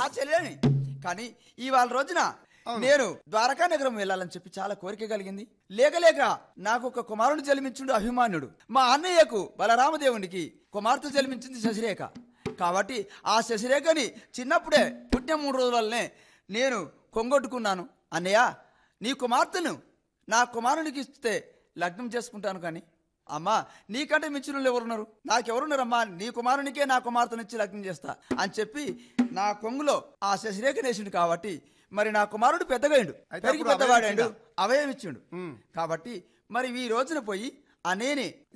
చెల్లెని కానీ ఇవాళ రోజున నేను ద్వారకా నగరం వెళ్ళాలని చెప్పి చాలా కోరిక కలిగింది లేక లేక నాకు ఒక కుమారుడు జన్మించుండు అభిమాన్యుడు మా అన్నయ్యకు బలరామదేవునికి కుమార్తె జన్మించింది శశిరేఖ కాబట్టి ఆ శశిరేఖని చిన్నప్పుడే పుట్టిన మూడు రోజులనే నేను కొంగొట్టుకున్నాను అన్నయ్య నీ కుమార్తెను నా కుమారునికి ఇస్తే లగ్నం చేసుకుంటాను కానీ అమ్మా నీకంటే మించిన ఎవరున్నారు నాకెవరున్నారమ్మా నీ కుమారునికే నా కుమార్తెనిచ్చి లగ్నం చేస్తా అని చెప్పి నా కొంగులో ఆ శశిరేఖ నేసిండు కాబట్టి మరి నా కుమారుడు పెద్దగాయండు అయితే పెరిగి అప్పుడు పెద్దవాడాడు అభయం అవయం ఇచ్చిండు కాబట్టి మరి ఈ రోజున పోయి ఆ నేనే